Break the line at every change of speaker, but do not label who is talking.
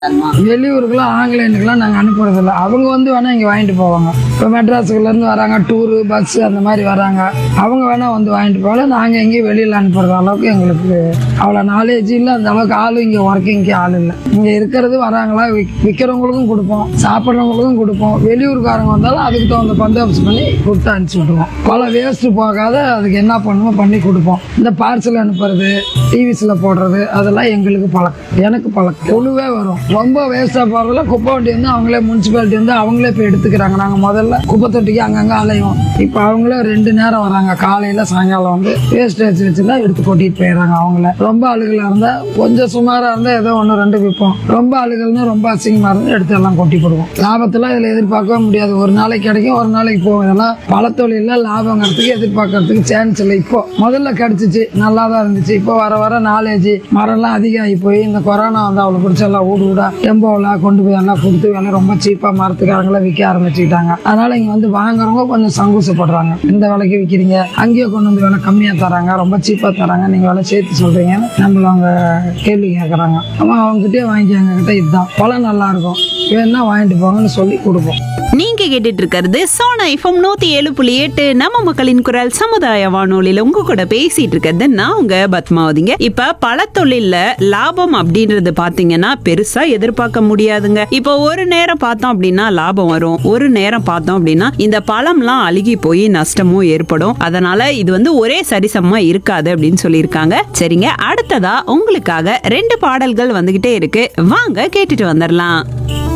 வெளியூருக்குலாம் ஆங்கிலேயனுக்குலாம் நாங்கள் அனுப்புறதில்ல அவங்க வந்து வேணால் இங்கே வாங்கிட்டு போவாங்க இப்போ மெட்ராஸுக்குலேருந்து வராங்க டூரு பஸ்ஸு அந்த மாதிரி வராங்க அவங்க வேணால் வந்து வாங்கிட்டு போகல நாங்கள் எங்கேயும் வெளியில் அனுப்புறது அளவுக்கு எங்களுக்கு அவ்வளோ நாலேஜ் இல்லை அந்த அளவுக்கு ஆள் இங்கே ஒர்க்கிங்க்கு ஆள் இல்லை இங்கே இருக்கிறது வராங்களா விக் விற்கிறவங்களுக்கும் கொடுப்போம் சாப்பிட்றவங்களுக்கும் கொடுப்போம் வெளியூருக்காரங்க வந்தாலும் அதுக்கு தகுந்த பந்தோபஸ்து பண்ணி கொடுத்து அனுப்பிச்சி விட்ருவோம் பழம் வேஸ்ட்டு போகாத அதுக்கு என்ன பண்ணுமோ பண்ணி கொடுப்போம் இந்த பார்சல் அனுப்புறது டிவிஸில் போடுறது அதெல்லாம் எங்களுக்கு பழக்கம் எனக்கு பழக்கம் குழுவே வரும் ரொம்ப வேஸ்ட்டாக போகிறதுல குப்பை வண்டி வந்து அவங்களே முனிசிபாலிட்டி வந்து அவங்களே இப்போ எடுத்துக்கிறாங்க நாங்கள் முதல்ல குப்பை தொட்டிக்கு அங்கங்கே அலையும் இப்போ அவங்களே ரெண்டு நேரம் வராங்க காலையில் சாயங்காலம் வந்து வேஸ்டேஜ் வச்சுருந்தா எடுத்து கொட்டிட்டு போயிடுறாங்க அவங்கள ரொம்ப அழுகலாக இருந்தால் கொஞ்சம் சுமாராக இருந்தால் ஏதோ ஒன்று ரெண்டு விற்போம் ரொம்ப அழுகல்னா ரொம்ப அசிங்கமாக இருந்தால் எடுத்து எல்லாம் கொட்டி போடுவோம் லாபத்தில் இதில் எதிர்பார்க்கவே முடியாது ஒரு நாளைக்கு கிடைக்கும் ஒரு நாளைக்கு போகும் இதெல்லாம் பழத்தொழிலில் லாபங்கிறதுக்கு எதிர்பார்க்கறதுக்கு சான்ஸ் இல்லை இப்போ முதல்ல கிடைச்சிச்சு நல்லா தான் இருந்துச்சு இப்போ வர வர நாலேஜ் மரம்லாம் அதிகமாகி போய் இந்த கொரோனா வந்து அவ்வளோ பிடிச்ச எல்லாம் ஊடு ஊடா டெம்போவில் கொண்டு போய் எல்லாம் கொடுத்து விலை ரொம்ப சீப்பாக மரத்துக்காரங்கள விற்க ஆரம்பிச்சுக்கிட்டாங்க அதனால இங்கே வந்து வாங்குறவங்க கொஞ்சம் சங்கூசப்படுறாங்க இந்த விலைக்கு விற்கிறீங்க அங்கேயே கொண்டு வந்து விலை கம்மியாக தராங்க ரொம்ப சீப்பாக தராங்க நீங்கள் விலை சேர்த்து சொல்கிறீங்கன்னு நம்மள அவங்க கேள்வி கேட்குறாங்க ஆமா அவங்ககிட்டயே வாங்கி எங்ககிட்ட இதுதான் பழம் நல்லா இருக்கும் வேணா வாங்கிட்டு போங்கன்னு சொல்லி கொடுப்போம்
நீங்க கேட்டுட்டு இருக்கிறது சோனா எஃப்எம் நூத்தி ஏழு புள்ளி எட்டு நம்ம மக்களின் குரல் சமுதாய வானொலியில உங்க கூட பேசிட்டு இருக்கிறது நான் உங்க பத்மாவதிங்க இப்ப பழத்தொழில்ல லாபம் அப்படின்றது பாத்தீங்கன்னா பெருசா எதிர்பார்க்க முடியாதுங்க இப்போ ஒரு நேரம் பார்த்தோம் அப்படின்னா லாபம் வரும் ஒரு நேரம் பார்த்தோம் அப்படின்னா இந்த பழம்லாம் அழுகி போய் நஷ்டமும் ஏற்படும் அதனால இது வந்து ஒரே சரிசமமா இருக்காது அப்படின்னு சொல்லியிருக்காங்க சரிங்க அடுத்ததா உங்களுக்காக ரெண்டு பாடல்கள் வந்துகிட்டே இருக்கு வாங்க கேட்டுட்டு வந்துடலாம்